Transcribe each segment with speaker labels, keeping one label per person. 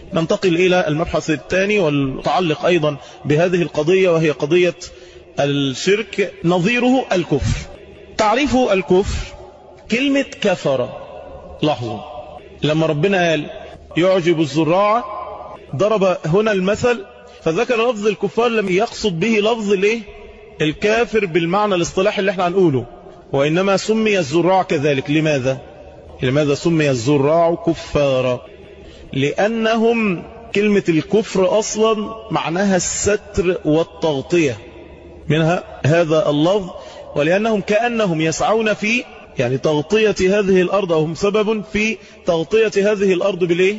Speaker 1: ننتقل إلى المبحث الثاني والمتعلق أيضا بهذه القضية وهي قضية الشرك نظيره الكفر تعريف الكفر كلمة كفر لاحظوا لما ربنا قال يعجب الزراع ضرب هنا المثل فذكر لفظ الكفار لم يقصد به لفظ الايه الكافر بالمعنى الاصطلاحي اللي احنا هنقوله وإنما سمي الزراع كذلك لماذا لماذا سمي الزراع كفارا لأنهم كلمة الكفر أصلا معناها الستر والتغطية منها هذا اللفظ ولأنهم كأنهم يسعون في يعني تغطية هذه الأرض أو هم سبب في تغطية هذه الأرض بالإيه؟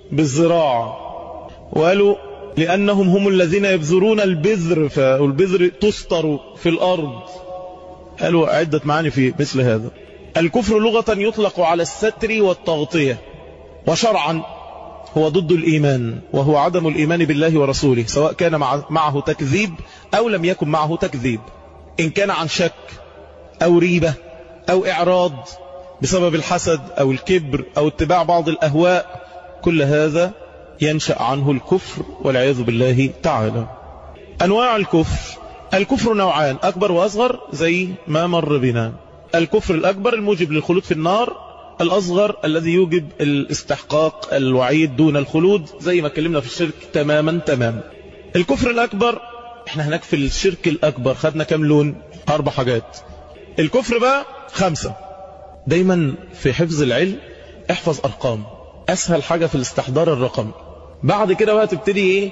Speaker 1: بالزراع وقالوا لأنهم هم الذين يبذرون البذر فالبذر تستر في الأرض قالوا عدة معاني في مثل هذا الكفر لغة يطلق على الستر والتغطية وشرعا هو ضد الإيمان وهو عدم الإيمان بالله ورسوله سواء كان معه تكذيب أو لم يكن معه تكذيب إن كان عن شك أو ريبة أو إعراض بسبب الحسد أو الكبر أو اتباع بعض الأهواء كل هذا ينشأ عنه الكفر والعياذ بالله تعالى أنواع الكفر الكفر نوعان أكبر وأصغر زي ما مر بنا الكفر الأكبر الموجب للخلود في النار الأصغر الذي يوجب الاستحقاق الوعيد دون الخلود زي ما اتكلمنا في الشرك تماما تماما الكفر الأكبر احنا هناك في الشرك الأكبر خدنا كم لون أربع حاجات الكفر بقى خمسة دايما في حفظ العلم احفظ أرقام أسهل حاجة في الاستحضار الرقم بعد كده بقى تبتدي ايه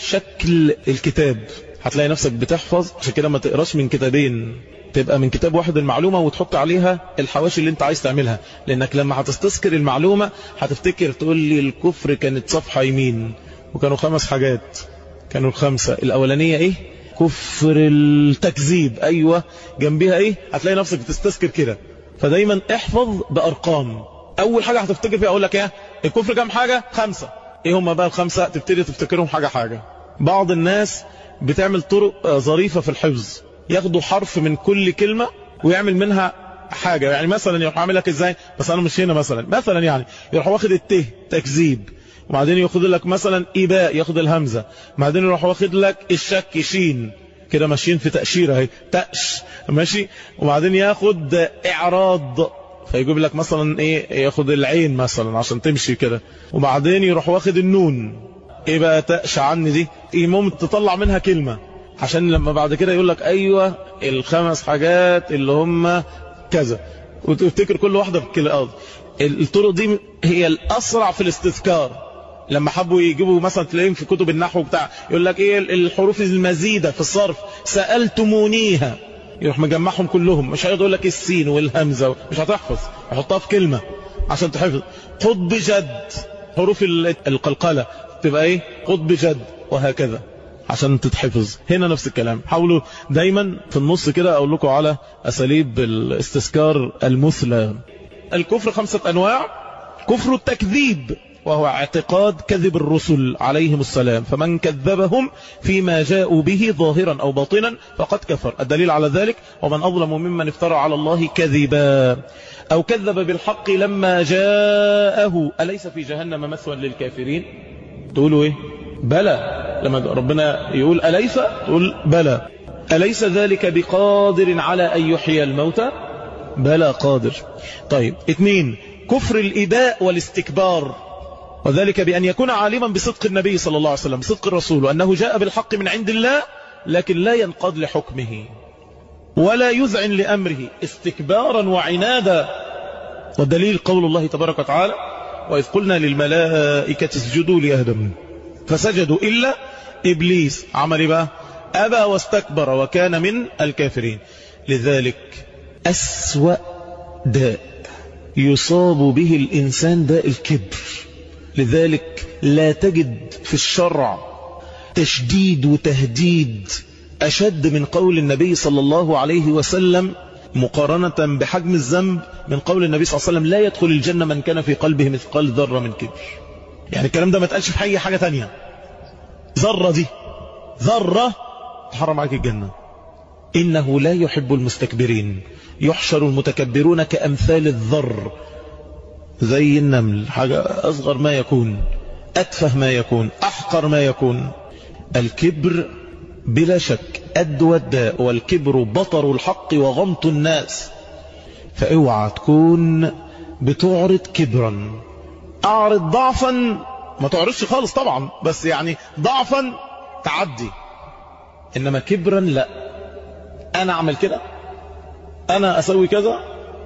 Speaker 1: شكل الكتاب هتلاقي نفسك بتحفظ عشان كده ما تقراش من كتابين تبقى من كتاب واحد المعلومة وتحط عليها الحواشي اللي انت عايز تعملها لانك لما هتستذكر المعلومة هتفتكر تقول لي الكفر كانت صفحة يمين وكانوا خمس حاجات كانوا الخمسة الاولانية ايه كفر التكذيب ايوه جنبها ايه هتلاقي نفسك بتستذكر كده فدايما احفظ بارقام اول حاجة هتفتكر فيها اقول لك ايه الكفر كام حاجة خمسة ايه هم بقى الخمسة تبتدي تفتكرهم حاجة حاجة بعض الناس بتعمل طرق ظريفة في الحفظ ياخدوا حرف من كل كلمة ويعمل منها حاجة يعني مثلا يروح عامل لك ازاي بس انا مش هنا مثلا مثلا يعني يروح واخد الته تكذيب وبعدين ياخد لك مثلا إباء ياخد الهمزة بعدين يروح واخد لك الشك شين كده ماشيين في تأشيرة اهي تأش ماشي وبعدين ياخد إعراض فيجيب لك مثلا ايه ياخد العين مثلا عشان تمشي كده وبعدين يروح واخد النون ايه بقى تأش عني دي المهم تطلع منها كلمة عشان لما بعد كده يقول لك ايوه الخمس حاجات اللي هم كذا وتفتكر كل واحدة في كل ارض الطرق دي هي الاسرع في الاستذكار لما حبوا يجيبوا مثلا تلاقيهم في كتب النحو بتاع يقول لك ايه الحروف المزيدة في الصرف سألتمونيها يروح مجمعهم كلهم مش هيقعد يقول لك السين والهمزة مش هتحفظ يحطها في كلمة عشان تحفظ خد بجد حروف القلقلة تبقى ايه خد بجد وهكذا عشان تتحفظ هنا نفس الكلام حاولوا دايما في النص كده اقول لكم على اساليب الاستذكار المثلى الكفر خمسة انواع كفر التكذيب وهو اعتقاد كذب الرسل عليهم السلام فمن كذبهم فيما جاءوا به ظاهرا أو باطنا فقد كفر الدليل على ذلك ومن أظلم ممن افترى على الله كذبا أو كذب بالحق لما جاءه أليس في جهنم مثوى للكافرين تقولوا إيه بلى لما ربنا يقول أليس تقول بلى أليس ذلك بقادر على أن يحيي الموتى بلى قادر طيب اثنين كفر الإباء والاستكبار وذلك بأن يكون عالما بصدق النبي صلى الله عليه وسلم بصدق الرسول وأنه جاء بالحق من عند الله لكن لا ينقاد لحكمه ولا يذعن لأمره استكبارا وعنادا والدليل قول الله تبارك وتعالى وإذ قلنا للملائكة اسجدوا لآدم فسجدوا إلا إبليس عمل بقى أبى واستكبر وكان من الكافرين لذلك أسوأ داء يصاب به الإنسان داء الكبر لذلك لا تجد في الشرع تشديد وتهديد أشد من قول النبي صلى الله عليه وسلم مقارنة بحجم الذنب من قول النبي صلى الله عليه وسلم لا يدخل الجنة من كان في قلبه مثقال ذرة من كبر يعني الكلام ده ما تقالش في أي حاجة تانية ذرة دي ذرة تحرم عليك الجنة إنه لا يحب المستكبرين يحشر المتكبرون كأمثال الذر زي النمل حاجة أصغر ما يكون أتفه ما يكون أحقر ما يكون الكبر بلا شك أدوى الداء والكبر بطر الحق وغمط الناس فاوعى تكون بتعرض كبرا اعرض ضعفا ما تعرضش خالص طبعا بس يعني ضعفا تعدي انما كبرا لا انا اعمل كده انا اسوي كذا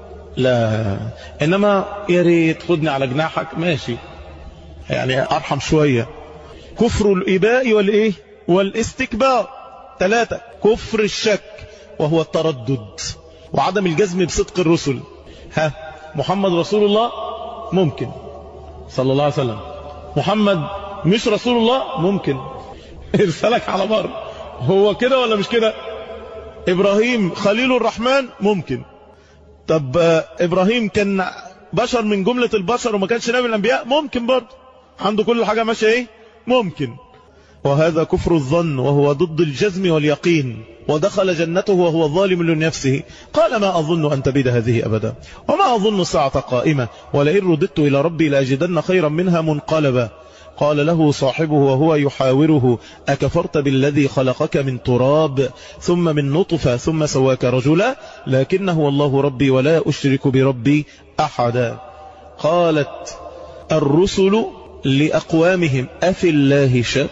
Speaker 1: لا انما يا ريت خدني على جناحك ماشي يعني ارحم شوية كفر الاباء والايه والاستكبار ثلاثة كفر الشك وهو التردد وعدم الجزم بصدق الرسل ها محمد رسول الله ممكن صلى الله عليه وسلم محمد مش رسول الله ممكن ارسلك على بر هو كده ولا مش كده ابراهيم خليل الرحمن ممكن طب ابراهيم كان بشر من جملة البشر وما كانش نبي الانبياء ممكن برضه عنده كل حاجة ماشية ايه ممكن وهذا كفر الظن وهو ضد الجزم واليقين ودخل جنته وهو ظالم لنفسه قال ما أظن أن تبيد هذه أبدا وما أظن الساعة قائمة ولئن رددت إلى ربي لأجدن خيرا منها منقلبا قال له صاحبه وهو يحاوره أكفرت بالذي خلقك من تراب ثم من نطفة ثم سواك رجلا لكنه الله ربي ولا أشرك بربي أحدا قالت الرسل لأقوامهم أفي الله شك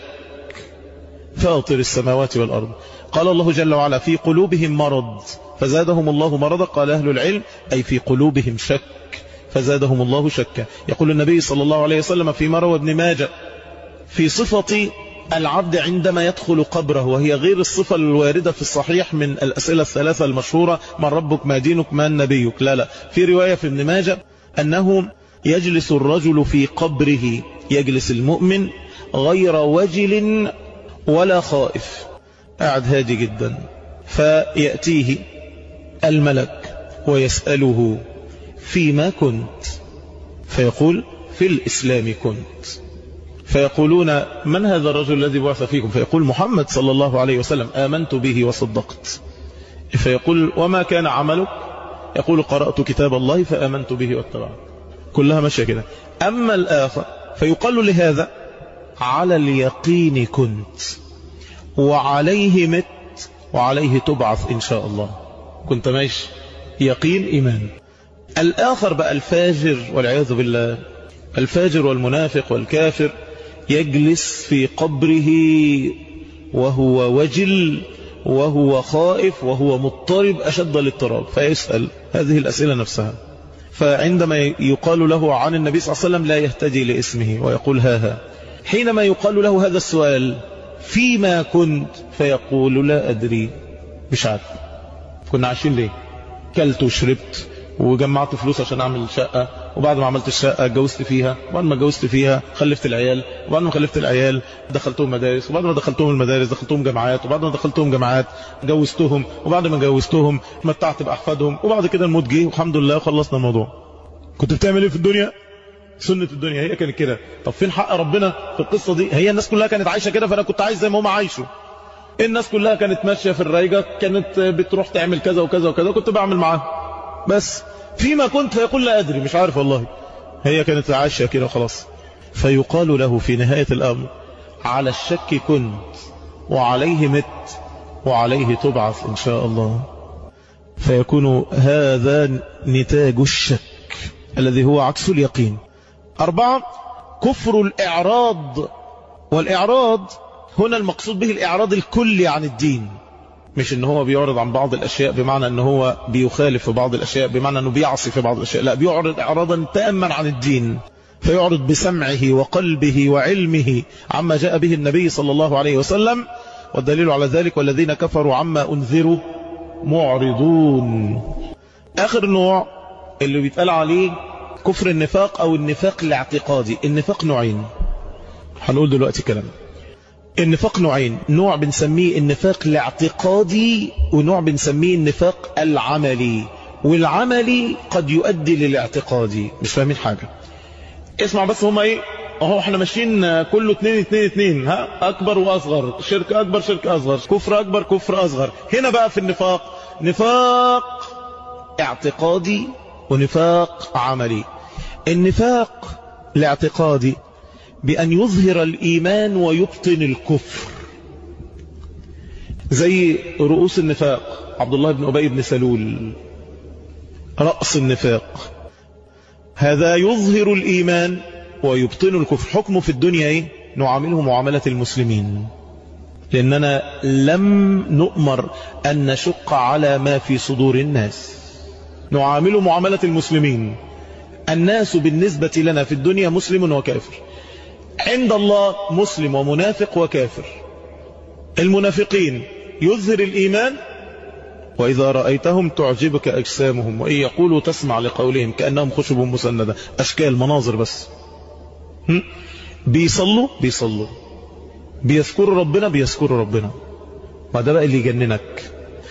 Speaker 1: فاطر السماوات والأرض قال الله جل وعلا في قلوبهم مرض فزادهم الله مرضا قال أهل العلم أي في قلوبهم شك فزادهم الله شكا يقول النبي صلى الله عليه وسلم في مروى ابن ماجة في صفة العبد عندما يدخل قبره وهي غير الصفة الواردة في الصحيح من الأسئلة الثلاثة المشهورة من ربك ما دينك ما نبيك لا لا في رواية في ابن ماجة أنه يجلس الرجل في قبره يجلس المؤمن غير وجل ولا خائف قاعد هادي جدا فيأتيه الملك ويسأله فيما كنت فيقول في الإسلام كنت فيقولون من هذا الرجل الذي بعث فيكم فيقول محمد صلى الله عليه وسلم آمنت به وصدقت فيقول وما كان عملك يقول قرأت كتاب الله فآمنت به واتبعت كلها ماشية كده أما الآخر فيقال لهذا على اليقين كنت وعليه مت وعليه تبعث إن شاء الله كنت ماشي يقين إيمان الآخر بقى الفاجر والعياذ بالله الفاجر والمنافق والكافر يجلس في قبره وهو وجل وهو خائف وهو مضطرب أشد الاضطراب فيسأل هذه الأسئلة نفسها فعندما يقال له عن النبي صلى الله عليه وسلم لا يهتدي لاسمه ويقول ها ها حينما يقال له هذا السؤال فيما كنت فيقول لا أدري مش عارف كنا عايشين ليه كلت وشربت وجمعت فلوس عشان اعمل شقة وبعد ما عملت الشقة اتجوزت فيها وبعد ما اتجوزت فيها خلفت العيال وبعد ما خلفت العيال دخلتهم مدارس وبعد ما دخلتهم المدارس دخلتهم جامعات وبعد ما دخلتهم جامعات جوزتهم وبعد ما جوزتهم متعت بأحفادهم وبعد كده الموت جه والحمد لله خلصنا الموضوع كنت بتعمل ايه في الدنيا سنة الدنيا هي كانت كده طب فين حق ربنا في القصة دي هي الناس كلها كانت عايشة كده فانا كنت عايش زي ما هم عايشوا الناس كلها كانت ماشية في الرايجة كانت بتروح تعمل كذا وكذا وكذا كنت بعمل معاها بس فيما كنت فيقول لا أدري مش عارف والله هي كانت عايشة كده خلاص فيقال له في نهاية الأمر على الشك كنت وعليه مت وعليه تبعث إن شاء الله فيكون هذا نتاج الشك الذي هو عكس اليقين أربعة كفر الإعراض والإعراض هنا المقصود به الإعراض الكلي عن الدين مش ان هو بيعرض عن بعض الاشياء بمعنى ان هو بيخالف في بعض الاشياء بمعنى انه بيعصي في بعض الاشياء لا بيعرض اعراضا تاما عن الدين فيعرض بسمعه وقلبه وعلمه عما جاء به النبي صلى الله عليه وسلم والدليل على ذلك والذين كفروا عما انذروا معرضون اخر نوع اللي بيتقال عليه كفر النفاق او النفاق الاعتقادي النفاق نوعين هنقول دلوقتي كلام النفاق نوعين نوع بنسميه النفاق الاعتقادي ونوع بنسميه النفاق العملي والعملي قد يؤدي للاعتقادي مش فاهمين حاجة اسمع بس هما ايه اهو احنا ماشيين كله اتنين اتنين اتنين ها اكبر واصغر شرك اكبر شرك اصغر كفر اكبر كفر اصغر هنا بقى في النفاق نفاق اعتقادي ونفاق عملي النفاق الاعتقادي بأن يظهر الإيمان ويبطن الكفر زي رؤوس النفاق عبد الله بن أبي بن سلول رأس النفاق هذا يظهر الإيمان ويبطن الكفر حكمه في الدنيا إيه؟ نعامله معاملة المسلمين لأننا لم نؤمر أن نشق على ما في صدور الناس نعامل معاملة المسلمين الناس بالنسبة لنا في الدنيا مسلم وكافر عند الله مسلم ومنافق وكافر المنافقين يظهر الإيمان وإذا رأيتهم تعجبك أجسامهم وإن يقولوا تسمع لقولهم كأنهم خشب مسندة أشكال مناظر بس هم؟ بيصلوا بيصلوا بيذكروا ربنا بيذكروا ربنا ما ده بقى اللي يجننك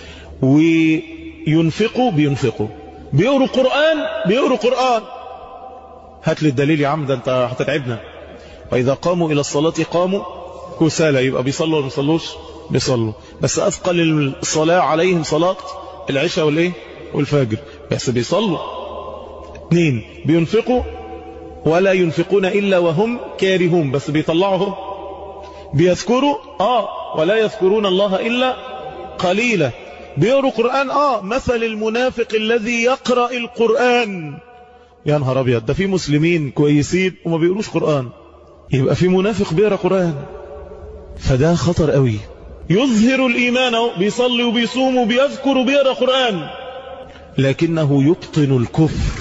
Speaker 1: وينفقوا بينفقوا بيقروا قرآن بيقروا قرآن هات لي الدليل يا عم ده انت هتتعبنا وإذا قاموا إلى الصلاة قاموا كسالى يبقى بيصلوا ولا بيصلوش بيصلوا بس أثقل الصلاة عليهم صلاة العشاء والإيه والفجر بس بيصلوا اثنين بينفقوا ولا ينفقون إلا وهم كارهون بس بيطلعوا بيذكروا آه ولا يذكرون الله إلا قليلا بيقروا قرآن آه مثل المنافق الذي يقرأ القرآن يا نهار أبيض ده في مسلمين كويسين وما بيقروش قرآن يبقى في منافق بيقرأ قرآن فده خطر قوي يظهر الإيمان بيصلي وبيصوم وبيذكر وبيقرأ قرآن لكنه يبطن الكفر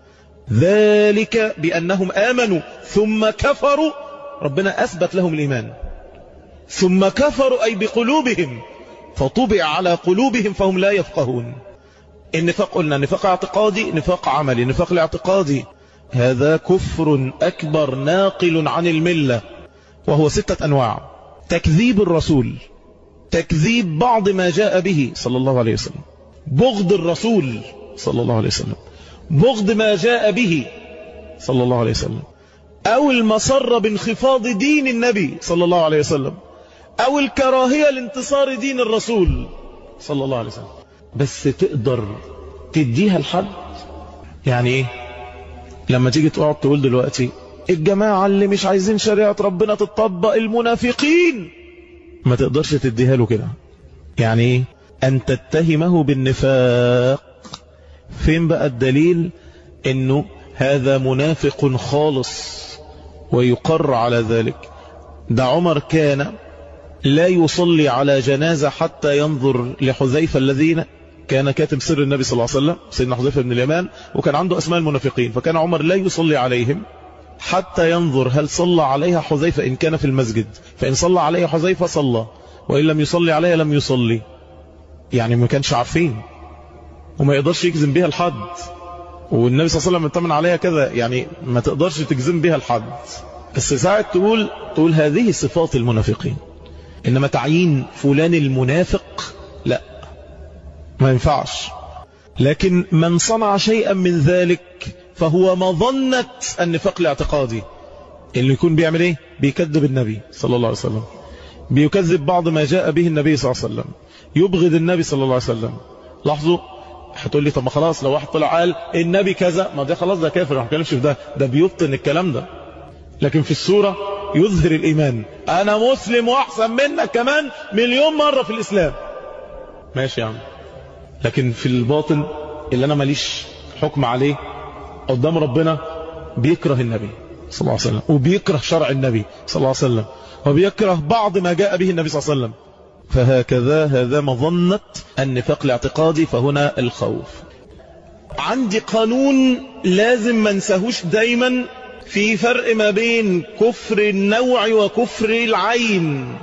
Speaker 1: ذلك بأنهم آمنوا ثم كفروا ربنا أثبت لهم الإيمان ثم كفروا أي بقلوبهم فطبع على قلوبهم فهم لا يفقهون النفاق قلنا نفاق اعتقادي نفاق عملي نفاق الاعتقادي هذا كفر أكبر ناقل عن الملة وهو ستة أنواع تكذيب الرسول تكذيب بعض ما جاء به صلى الله عليه وسلم بغض الرسول صلى الله عليه وسلم بغض ما جاء به صلى الله عليه وسلم أو المسر بانخفاض دين النبي صلى الله عليه وسلم أو الكراهية لانتصار دين الرسول صلى الله عليه وسلم بس تقدر تديها لحد يعني ايه لما تيجي تقعد تقول دلوقتي الجماعة اللي مش عايزين شريعة ربنا تطبق المنافقين ما تقدرش تديها له كده يعني ايه ان تتهمه بالنفاق فين بقى الدليل انه هذا منافق خالص ويقر على ذلك ده عمر كان لا يصلي على جنازة حتى ينظر لحذيفة الذين كان كاتب سر النبي صلى الله عليه وسلم سيدنا حذيفة بن اليمان وكان عنده أسماء المنافقين فكان عمر لا يصلي عليهم حتى ينظر هل صلى عليها حذيفة إن كان في المسجد فإن صلى عليها حذيفة صلى وإن لم يصلي عليها لم يصلي يعني ما كانش عارفين وما يقدرش يجزم بها الحد والنبي صلى الله عليه وسلم اتمن عليها كذا يعني ما تقدرش تجزم بها الحد بس ساعة تقول تقول هذه صفات المنافقين إنما تعيين فلان المنافق لا ما ينفعش لكن من صنع شيئا من ذلك فهو مظنة النفاق الاعتقادي اللي يكون بيعمل ايه بيكذب النبي صلى الله عليه وسلم بيكذب بعض ما جاء به النبي صلى الله عليه وسلم يبغض النبي صلى الله عليه وسلم لاحظوا هتقول لي طب ما خلاص لو واحد طلع قال النبي كذا ما ده خلاص ده كافر ما بنتكلمش في ده ده بيبطن الكلام ده لكن في السورة يظهر الإيمان أنا مسلم وأحسن منك كمان مليون مرة في الإسلام ماشي يا عم لكن في الباطن اللي أنا ماليش حكم عليه قدام ربنا بيكره النبي صلى الله عليه وسلم وبيكره شرع النبي صلى الله عليه وسلم وبيكره بعض ما جاء به النبي صلى الله عليه وسلم فهكذا هذا مظنة النفاق الاعتقادي فهنا الخوف عندي قانون لازم ما نساهوش دايما في فرق ما بين كفر النوع وكفر العين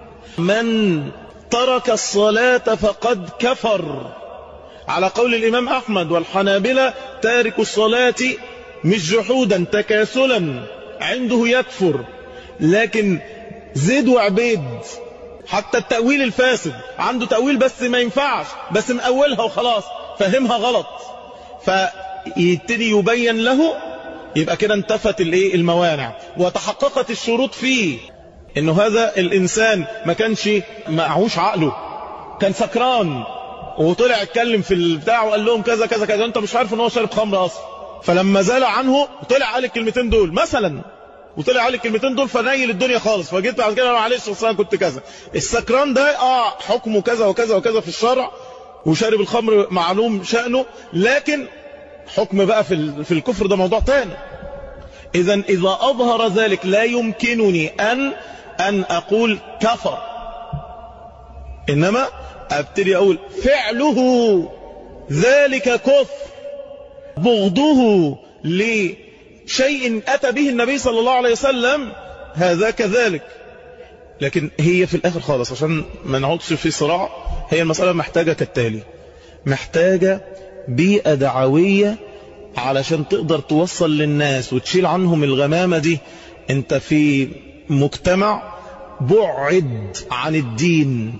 Speaker 1: من ترك الصلاة فقد كفر على قول الإمام أحمد والحنابلة تارك الصلاة مش جحودا تكاسلا عنده يكفر لكن زيد وعبيد حتى التأويل الفاسد عنده تأويل بس ما ينفعش بس مأولها وخلاص فهمها غلط فيبتدي يبين له يبقى كده انتفت الايه الموانع وتحققت الشروط فيه انه هذا الانسان ما كانش معهوش عقله كان سكران وطلع اتكلم في البتاع وقال لهم كذا كذا كذا انت مش عارف ان هو شارب خمر اصلا فلما زال عنه طلع قال الكلمتين دول مثلا وطلع علي الكلمتين دول فنيل الدنيا خالص فجيت بعد كده معلش اصل انا كنت كذا السكران ده اه حكمه كذا وكذا وكذا في الشرع وشارب الخمر معلوم شأنه لكن حكم بقى في في الكفر ده موضوع تاني اذا اذا اظهر ذلك لا يمكنني ان ان اقول كفر انما ابتدي اقول فعله ذلك كفر بغضه لشيء اتى به النبي صلى الله عليه وسلم هذا كذلك لكن هي في الاخر خالص عشان ما نقعدش في صراع هي المسألة محتاجة كالتالي محتاجة بيئة دعوية علشان تقدر توصل للناس وتشيل عنهم الغمامة دي انت في مجتمع بعد عن الدين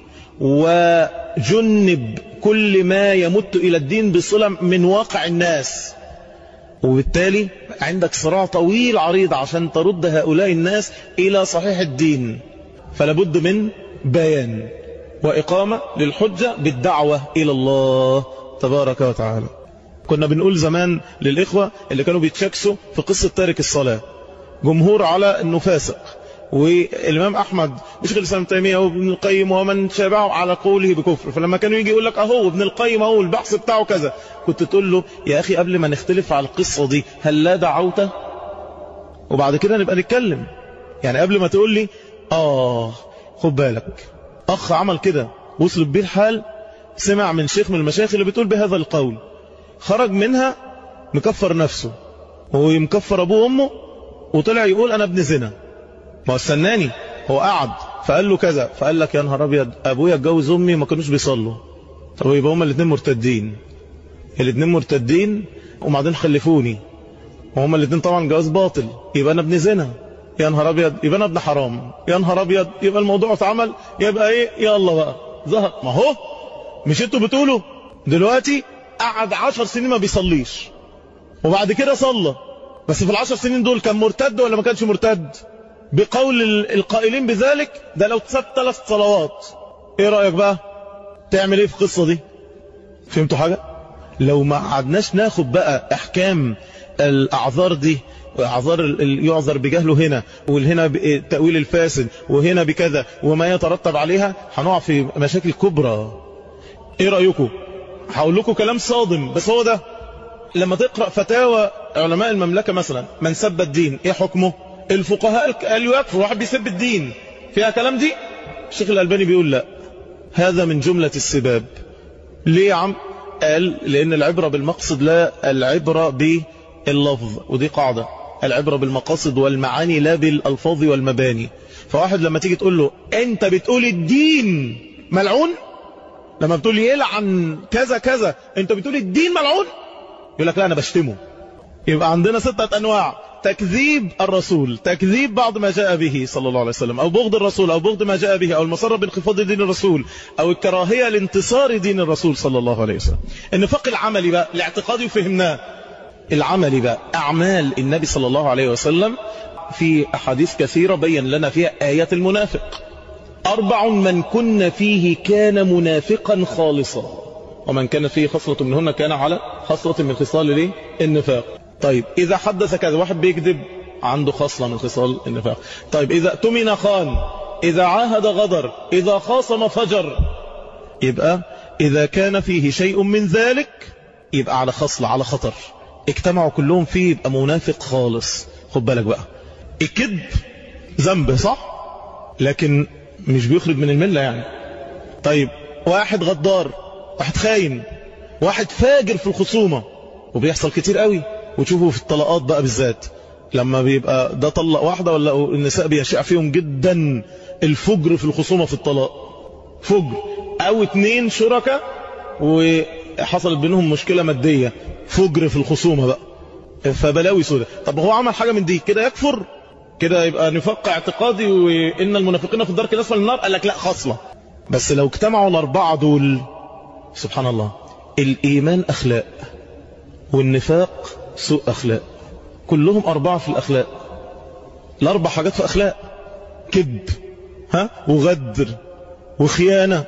Speaker 1: وجنب كل ما يمت إلى الدين بصلة من واقع الناس وبالتالي عندك صراع طويل عريض عشان ترد هؤلاء الناس إلى صحيح الدين فلابد من بيان وإقامة للحجة بالدعوة إلى الله تبارك وتعالى كنا بنقول زمان للإخوة اللي كانوا بيتشكسوا في قصة تارك الصلاة جمهور على أنه فاسق والإمام أحمد وشيخ الإسلام تيمية وابن القيم ومن شابعه على قوله بكفر فلما كانوا يجي يقول لك أهو ابن القيم أهو البحث بتاعه كذا كنت تقول له يا أخي قبل ما نختلف على القصة دي هل لا دعوته وبعد كده نبقى نتكلم يعني قبل ما تقول لي آه خد بالك أخ عمل كده وصل بيه الحال سمع من شيخ من المشايخ اللي بتقول بهذا القول خرج منها مكفر نفسه ومكفر أبوه وأمه وطلع يقول أنا ابن زنا ما هو استناني هو قعد فقال له كذا فقال لك يا نهار ابيض ابويا اتجوز امي ما كانوش بيصلوا طب يبقى هما الاثنين مرتدين الاثنين مرتدين وبعدين خلفوني وهما الاثنين طبعا جواز باطل يبقى انا ابن زنا يا نهار ابيض يبقى انا ابن حرام يا نهار ابيض يبقى الموضوع اتعمل يبقى ايه يا الله بقى ظهر ما هو مش انتوا بتقولوا دلوقتي قعد عشر سنين ما بيصليش وبعد كده صلى بس في العشر سنين دول كان مرتد ولا ما كانش مرتد بقول القائلين بذلك ده لو تساب ثلاث صلوات ايه رأيك بقى تعمل ايه في القصة دي فهمتوا حاجة لو ما قعدناش ناخد بقى احكام الاعذار دي اعذار يعذر بجهله هنا وهنا التأويل الفاسد وهنا بكذا وما يترتب عليها هنقع في مشاكل كبرى ايه رأيكم هقول لكم كلام صادم بس هو ده لما تقرأ فتاوى علماء المملكة مثلا من سب الدين ايه حكمه الفقهاء قالوا يكفر واحد بيسب الدين فيها كلام دي الشيخ الألباني بيقول لا هذا من جملة السباب ليه يا عم قال لأن العبرة بالمقصد لا العبرة باللفظ ودي قاعدة العبرة بالمقاصد والمعاني لا بالألفاظ والمباني فواحد لما تيجي تقول له أنت بتقول الدين ملعون لما بتقول يلعن كذا كذا أنت بتقول الدين ملعون يقول لك لا أنا بشتمه يبقى عندنا ستة أنواع تكذيب الرسول تكذيب بعض ما جاء به صلى الله عليه وسلم أو بغض الرسول أو بغض ما جاء به أو المصر بانخفاض دين الرسول أو الكراهية لانتصار دين الرسول صلى الله عليه وسلم النفاق العملي بقى الاعتقادي فهمناه العملي بقى أعمال النبي صلى الله عليه وسلم في أحاديث كثيرة بين لنا فيها آية المنافق أربع من كن فيه كان منافقا خالصا ومن كان فيه خصلة منهن كان على خصلة من خصال ليه النفاق طيب إذا حدث كذا واحد بيكذب عنده خصلة من خصال النفاق طيب إذا اؤتمن خان إذا عاهد غدر إذا خاصم فجر يبقى إذا كان فيه شيء من ذلك يبقى على خصلة على خطر اجتمعوا كلهم فيه يبقى منافق خالص خد بالك بقى الكذب ذنب صح لكن مش بيخرج من الملة يعني طيب واحد غدار واحد خاين واحد فاجر في الخصومة وبيحصل كتير قوي وتشوفوا في الطلقات بقى بالذات لما بيبقى ده طلق واحدة ولا النساء بيشع فيهم جدا الفجر في الخصومة في الطلاق فجر او اتنين شركة وحصلت بينهم مشكلة مادية فجر في الخصومة بقى فبلاوي سودة طب هو عمل حاجة من دي كده يكفر كده يبقى نفاق اعتقادي وإن المنافقين في الدرك الأسفل النار قال لك لا خصلة بس لو اجتمعوا الأربعة دول سبحان الله الإيمان أخلاق والنفاق سوء أخلاق كلهم أربعة في الأخلاق الأربع حاجات في أخلاق كذب ها وغدر وخيانة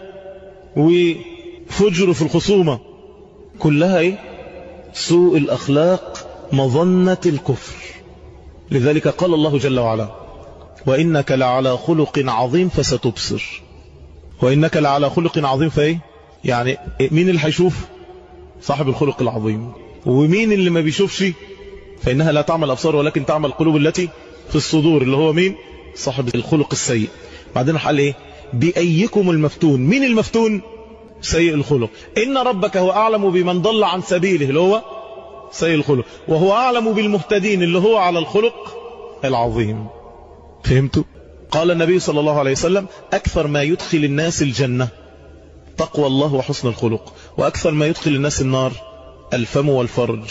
Speaker 1: وفجر في الخصومة كلها ايه سوء الأخلاق مظنة الكفر لذلك قال الله جل وعلا وإنك لعلى خلق عظيم فستبصر وإنك لعلى خلق عظيم فايه يعني مين اللي هيشوف صاحب الخلق العظيم ومين اللي ما بيشوفش فإنها لا تعمل أبصار ولكن تعمل القلوب التي في الصدور اللي هو مين صاحب الخلق السيء بعدين قال ايه بأيكم المفتون مين المفتون سيء الخلق إن ربك هو أعلم بمن ضل عن سبيله اللي هو سيء الخلق وهو أعلم بالمهتدين اللي هو على الخلق العظيم فهمتوا قال النبي صلى الله عليه وسلم أكثر ما يدخل الناس الجنة تقوى الله وحسن الخلق وأكثر ما يدخل الناس النار الفم والفرج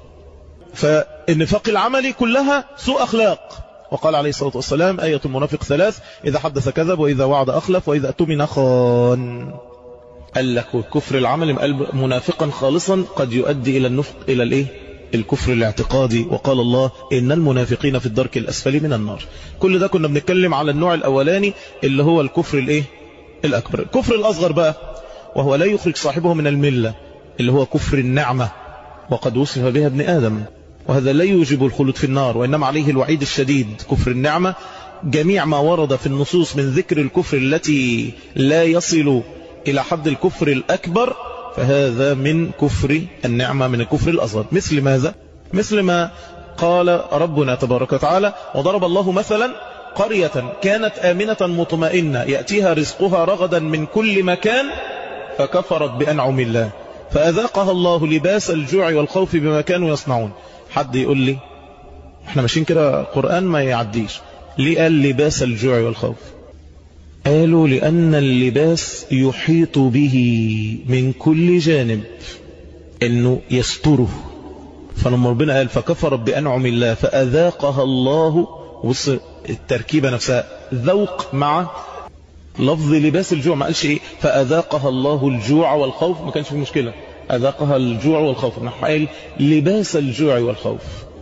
Speaker 1: فالنفاق العملي كلها سوء أخلاق وقال عليه الصلاة والسلام آية المنافق ثلاث إذا حدث كذب وإذا وعد أخلف وإذا أتمن خان قال لك الكفر العملي قلب منافقا خالصا قد يؤدي إلى النفق إلى الإيه الكفر الاعتقادي وقال الله إن المنافقين في الدرك الأسفل من النار كل ده كنا بنتكلم على النوع الأولاني اللي هو الكفر الإيه الأكبر الكفر الأصغر بقى وهو لا يخرج صاحبه من الملة اللي هو كفر النعمة وقد وصف بها ابن آدم وهذا لا يوجب الخلود في النار وإنما عليه الوعيد الشديد كفر النعمة جميع ما ورد في النصوص من ذكر الكفر التي لا يصل إلى حد الكفر الأكبر فهذا من كفر النعمة من الكفر الأصغر مثل ماذا؟ مثل ما قال ربنا تبارك وتعالى وضرب الله مثلا قرية كانت آمنة مطمئنة يأتيها رزقها رغدا من كل مكان فكفرت بأنعم الله فأذاقها الله لباس الجوع والخوف بما كانوا يصنعون حد يقول لي احنا ماشيين كده قرآن ما يعديش ليه قال لباس الجوع والخوف قالوا لأن اللباس يحيط به من كل جانب انه يستره فلما ربنا قال فكفرت بأنعم الله فأذاقها الله بص التركيبة نفسها ذوق مع لفظ لباس الجوع ما قالش ايه فأذاقها الله الجوع والخوف ما كانش في مشكلة أذاقها الجوع والخوف نحن قال لباس الجوع والخوف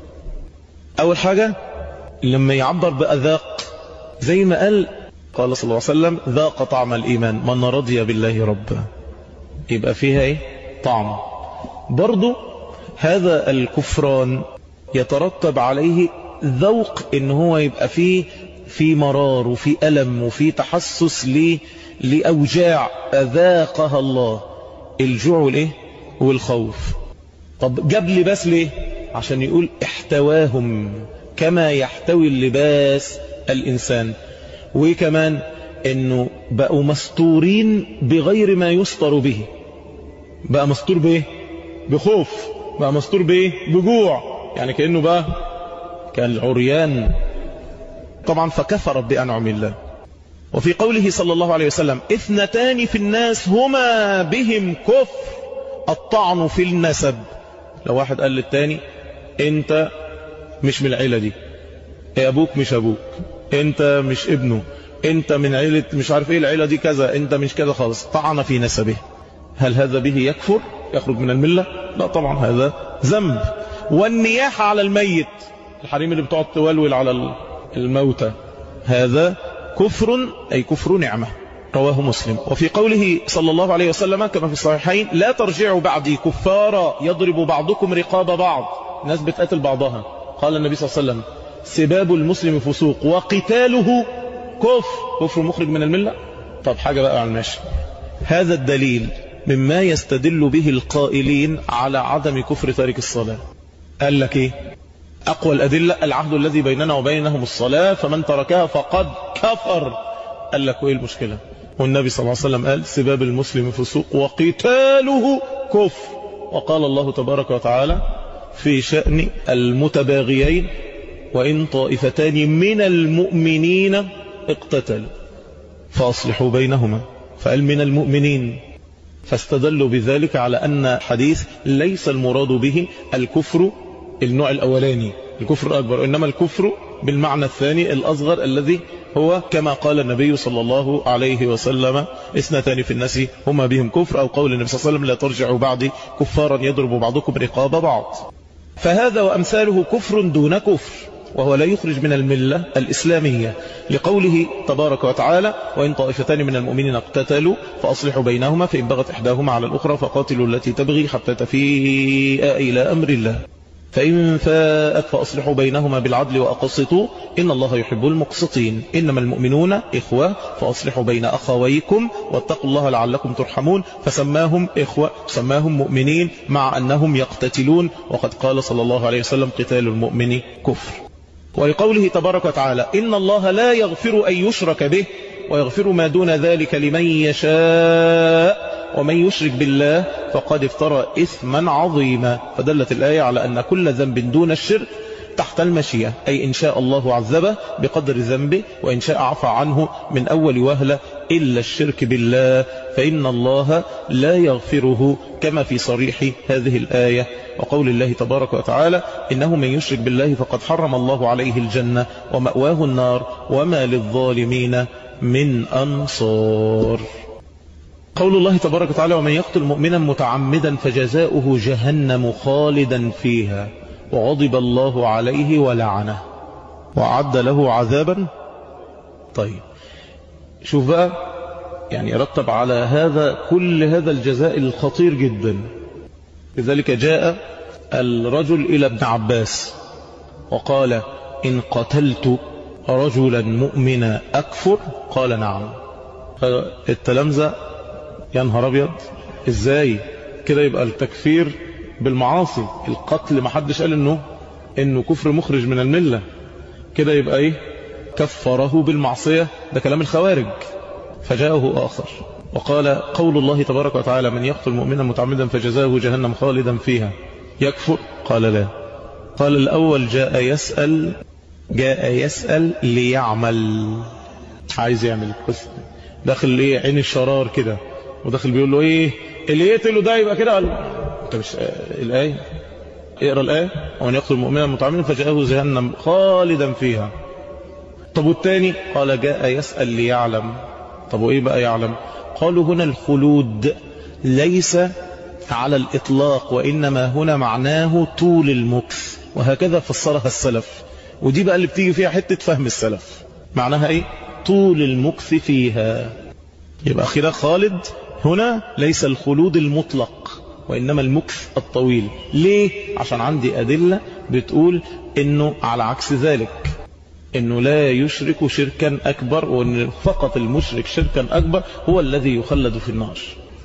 Speaker 1: أول حاجة لما يعبر بأذاق زي ما قال قال صلى الله عليه وسلم ذاق طعم الإيمان من رضي بالله ربا يبقى فيها ايه طعم برضو هذا الكفران يترتب عليه ذوق ان هو يبقى فيه في مرار وفي ألم وفي تحسس ليه لأوجاع أذاقها الله الجوع والإيه والخوف طب جاب لباس ليه عشان يقول احتواهم كما يحتوي اللباس الإنسان وكمان انه بقوا مستورين بغير ما يستر به بقى مستور بايه بخوف بقى مستور بايه بجوع يعني كأنه بقى كالعريان طبعا فكفرت بأنعم الله وفي قوله صلى الله عليه وسلم اثنتان في الناس هما بهم كفر الطعن في النسب لو واحد قال للتاني انت مش من العيلة دي ابوك مش ابوك انت مش ابنه انت من عيلة مش عارف ايه العيلة دي كذا انت مش كذا خالص طعن في نسبه هل هذا به يكفر يخرج من الملة لا طبعا هذا ذنب والنياحة على الميت الحريم اللي بتقعد تولول على الموتى هذا كفر أي كفر نعمة رواه مسلم وفي قوله صلى الله عليه وسلم كما في الصحيحين لا ترجعوا بعدي كفارا يضرب بعضكم رقاب بعض ناس بتقتل بعضها قال النبي صلى الله عليه وسلم سباب المسلم فسوق وقتاله كفر كفر مخرج من الملة طب حاجة بقى على الماشي هذا الدليل مما يستدل به القائلين على عدم كفر تارك الصلاة قال لك ايه أقوى الأدلة العهد الذي بيننا وبينهم الصلاة فمن تركها فقد كفر قال لك وإيه المشكلة والنبي صلى الله عليه وسلم قال سباب المسلم فسوق وقتاله كفر وقال الله تبارك وتعالى في شأن المتباغيين وإن طائفتان من المؤمنين اقتتلوا فأصلحوا بينهما فقال من المؤمنين فاستدلوا بذلك على أن حديث ليس المراد به الكفر النوع الأولاني الكفر الأكبر إنما الكفر بالمعنى الثاني الأصغر الذي هو كما قال النبي صلى الله عليه وسلم اثنتان في الناس هما بهم كفر أو قول النبي صلى الله عليه وسلم لا ترجعوا بعدي كفارا يضرب بعضكم رقاب بعض فهذا وأمثاله كفر دون كفر وهو لا يخرج من الملة الإسلامية لقوله تبارك وتعالى وإن طائفتان من المؤمنين اقتتلوا فأصلحوا بينهما فإن بغت إحداهما على الأخرى فقاتلوا التي تبغي حتى تفيء إلى أمر الله فإن فاءت فأصلحوا بينهما بالعدل وأقسطوا إن الله يحب المقسطين إنما المؤمنون إخوة فأصلحوا بين أخويكم واتقوا الله لعلكم ترحمون فسماهم إخوة سماهم مؤمنين مع أنهم يقتتلون وقد قال صلى الله عليه وسلم قتال المؤمن كفر ولقوله تبارك وتعالى إن الله لا يغفر أن يشرك به ويغفر ما دون ذلك لمن يشاء ومن يشرك بالله فقد افترى إثما عظيما فدلت الآية على أن كل ذنب دون الشرك تحت المشيئة أي إن شاء الله عذبه بقدر ذنبه وإن شاء عفى عنه من أول وهلة إلا الشرك بالله فإن الله لا يغفره كما في صريح هذه الآية وقول الله تبارك وتعالى إنه من يشرك بالله فقد حرم الله عليه الجنة ومأواه النار وما للظالمين من أنصار قول الله تبارك وتعالى ومن يقتل مؤمنا متعمدا فجزاؤه جهنم خالدا فيها وغضب الله عليه ولعنه وعد له عذابا طيب شوف بقى يعني رتب على هذا كل هذا الجزاء الخطير جدا لذلك جاء الرجل إلى ابن عباس وقال إن قتلت رجلا مؤمنا أكفر قال نعم فالتلمذة يا نهار أبيض إزاي كده يبقى التكفير بالمعاصي القتل ما حدش قال إنه إنه كفر مخرج من الملة كده يبقى إيه كفره بالمعصية ده كلام الخوارج فجاءه آخر وقال قول الله تبارك وتعالى من يقتل مؤمنا متعمدا فجزاه جهنم خالدا فيها يكفر قال لا قال الأول جاء يسأل جاء يسأل ليعمل عايز يعمل القسم داخل ايه عين الشرار كده وداخل بيقول له ايه اللي يقتله ده يبقى كده قال انت مش الايه اقرا الايه ومن يقتل مؤمنا متعمدا فجاءه جهنم خالدا فيها طب والتاني قال جاء يسأل ليعلم طب وايه بقى يعلم قالوا هنا الخلود ليس على الإطلاق وإنما هنا معناه طول المكث وهكذا فسرها السلف ودي بقى اللي بتيجي فيها حتة فهم السلف معناها ايه طول المكث فيها يبقى خلاف خالد هنا ليس الخلود المطلق وإنما المكث الطويل ليه عشان عندي أدلة بتقول إنه على عكس ذلك إنه لا يشرك شركا أكبر وإن فقط المشرك شركا أكبر هو الذي يخلد في النار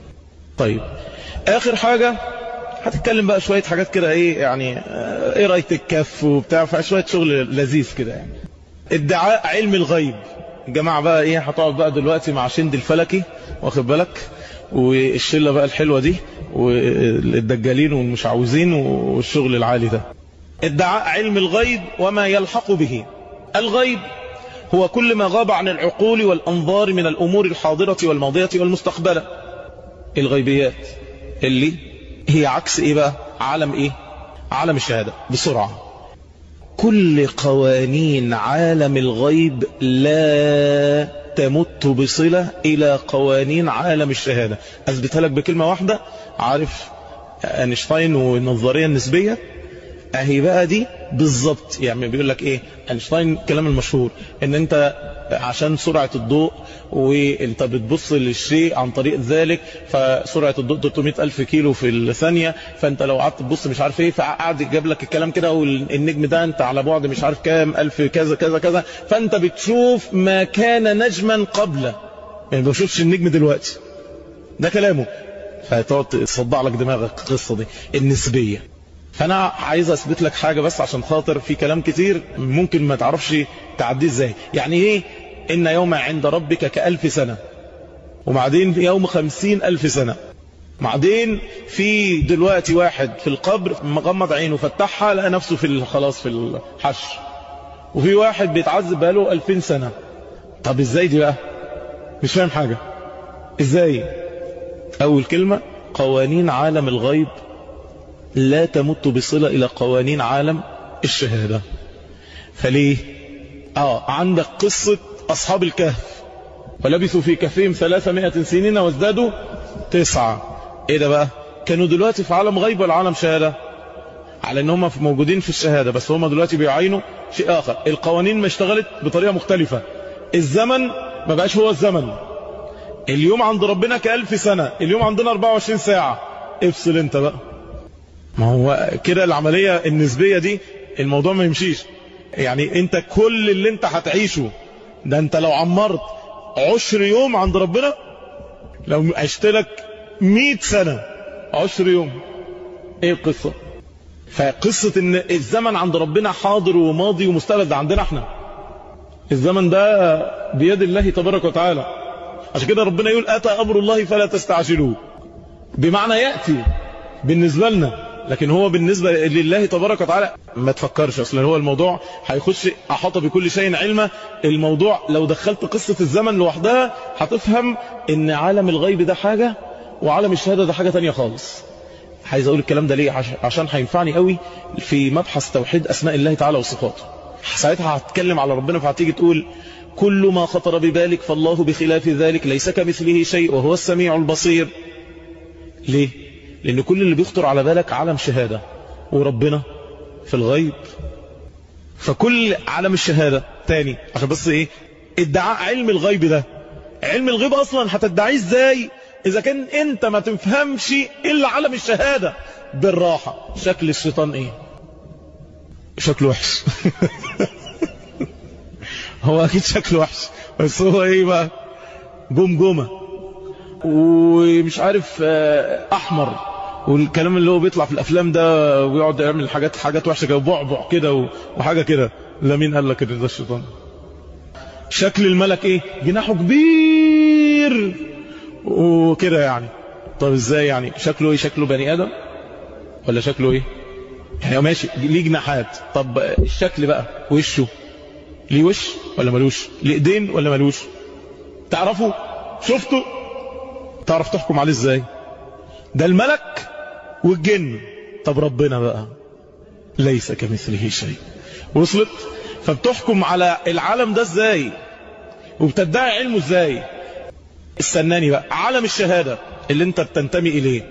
Speaker 1: طيب آخر حاجة هتتكلم بقى شوية حاجات كده ايه يعني ايه راية الكف وبتاع فشوية شغل لذيذ كده يعني ادعاء علم الغيب الجماعة بقى ايه هتقعد بقى دلوقتي مع شند الفلكي واخد بالك والشلة بقى الحلوة دي والدجالين والمشعوذين والشغل العالي ده ادعاء علم الغيب وما يلحق به الغيب هو كل ما غاب عن العقول والأنظار من الأمور الحاضرة والماضية والمستقبلة الغيبيات اللي هي عكس ايه بقى عالم ايه عالم الشهادة بسرعة كل قوانين عالم الغيب لا تمت بصلة إلى قوانين عالم الشهادة أثبتها لك بكلمة واحدة عارف أينشتاين والنظرية النسبية أهي بقى دي بالظبط يعني بيقول لك إيه أينشتاين الكلام المشهور إن أنت عشان سرعة الضوء وانت بتبص للشيء عن طريق ذلك فسرعة الضوء 300 ألف كيلو في الثانية فانت لو قعدت تبص مش عارف ايه فقعد يجيب لك الكلام كده والنجم ده انت على بعد مش عارف كام ألف كذا كذا كذا فانت بتشوف ما كان نجما قبله يعني ما بشوفش النجم دلوقتي ده كلامه فتقعد تصدع لك دماغك القصة دي النسبية فانا عايز اثبت لك حاجة بس عشان خاطر في كلام كتير ممكن ما تعرفش تعديه ازاي يعني ايه إن يوم عند ربك كألف سنة وبعدين يوم خمسين ألف سنة بعدين في دلوقتي واحد في القبر مغمض عينه فتحها لقى نفسه في خلاص في الحشر وفي واحد بيتعذب بقاله ألفين سنة طب ازاي دي بقى مش فاهم حاجة ازاي أول كلمة قوانين عالم الغيب لا تمت بصلة إلى قوانين عالم الشهادة فليه آه عندك قصة أصحاب الكهف ولبثوا في كهفهم ثلاثمائة سنين وازدادوا تسعة ايه ده بقى كانوا دلوقتي في عالم غيب ولا عالم شهادة على ان هم موجودين في الشهادة بس هم دلوقتي بيعينوا شيء اخر القوانين ما اشتغلت بطريقة مختلفة الزمن ما بقاش هو الزمن اليوم عند ربنا كألف سنة اليوم عندنا 24 ساعة افصل انت بقى ما هو كده العملية النسبية دي الموضوع ما يمشيش يعني انت كل اللي انت هتعيشه ده انت لو عمرت عشر يوم عند ربنا لو عشت لك مئة سنة عشر يوم ايه القصة فقصة ان الزمن عند ربنا حاضر وماضي ومستقبل ده عندنا احنا الزمن ده بيد الله تبارك وتعالى عشان كده ربنا يقول اتى امر الله فلا تستعجلوه بمعنى يأتي بالنسبة لنا لكن هو بالنسبة لله تبارك وتعالى ما تفكرش اصلا هو الموضوع هيخش احاط بكل شيء علما الموضوع لو دخلت قصة الزمن لوحدها هتفهم ان عالم الغيب ده حاجة وعالم الشهادة ده حاجة تانية خالص عايز اقول الكلام ده ليه عشان هينفعني قوي في مبحث توحيد اسماء الله تعالى وصفاته ساعتها هتكلم على ربنا فهتيجي تقول كل ما خطر ببالك فالله بخلاف ذلك ليس كمثله شيء وهو السميع البصير ليه لان كل اللي بيخطر على بالك عالم شهادة وربنا في الغيب فكل عالم الشهادة تاني عشان بس ايه ادعاء علم الغيب ده علم الغيب اصلا هتدعيه ازاي اذا كان انت ما تفهمش الا عالم الشهادة بالراحة شكل الشيطان ايه شكله وحش هو اكيد شكله وحش بس هو ايه بقى جمجمة ومش عارف احمر والكلام اللي هو بيطلع في الافلام ده ويقعد يعمل حاجات حاجات وحشه كده وبعبع كده وحاجه كده لا مين قال لك ان ده الشيطان شكل الملك ايه جناحه كبير وكده يعني طب ازاي يعني شكله ايه شكله بني ادم ولا شكله ايه يعني ماشي ليه جناحات طب الشكل بقى وشه ليه وش ولا ملوش ليه ايدين ولا ملوش تعرفوا شفتوا تعرف تحكم عليه ازاي ده الملك والجن طب ربنا بقى ليس كمثله شيء وصلت فبتحكم على العالم ده ازاي وبتدعي علمه ازاي استناني بقى عالم الشهادة اللي انت بتنتمي اليه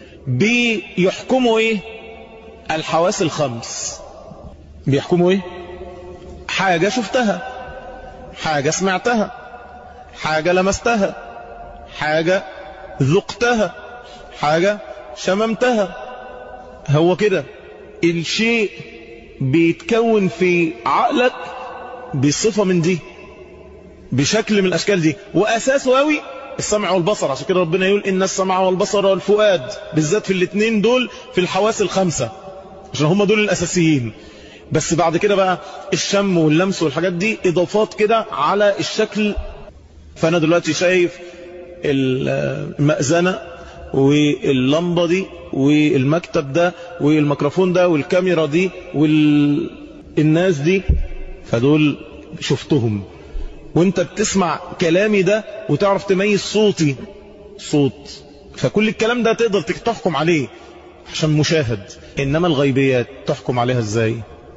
Speaker 1: بيحكموا ايه الحواس الخمس بيحكموا ايه حاجة شفتها حاجة سمعتها حاجة لمستها حاجة ذقتها حاجة شممتها هو كده الشيء بيتكون في عقلك بصفة من دي بشكل من الأشكال دي وأساسه قوي السمع والبصر عشان كده ربنا يقول إن السمع والبصر والفؤاد بالذات في الاثنين دول في الحواس الخمسة عشان هم دول الأساسيين بس بعد كده بقى الشم واللمس والحاجات دي إضافات كده على الشكل فأنا دلوقتي شايف المأذنة واللمبة دي والمكتب ده والميكروفون ده والكاميرا دي والناس دي فدول شفتهم وانت بتسمع كلامي ده وتعرف تميز صوتي صوت فكل الكلام ده تقدر تحكم عليه عشان مشاهد انما الغيبيات تحكم عليها ازاي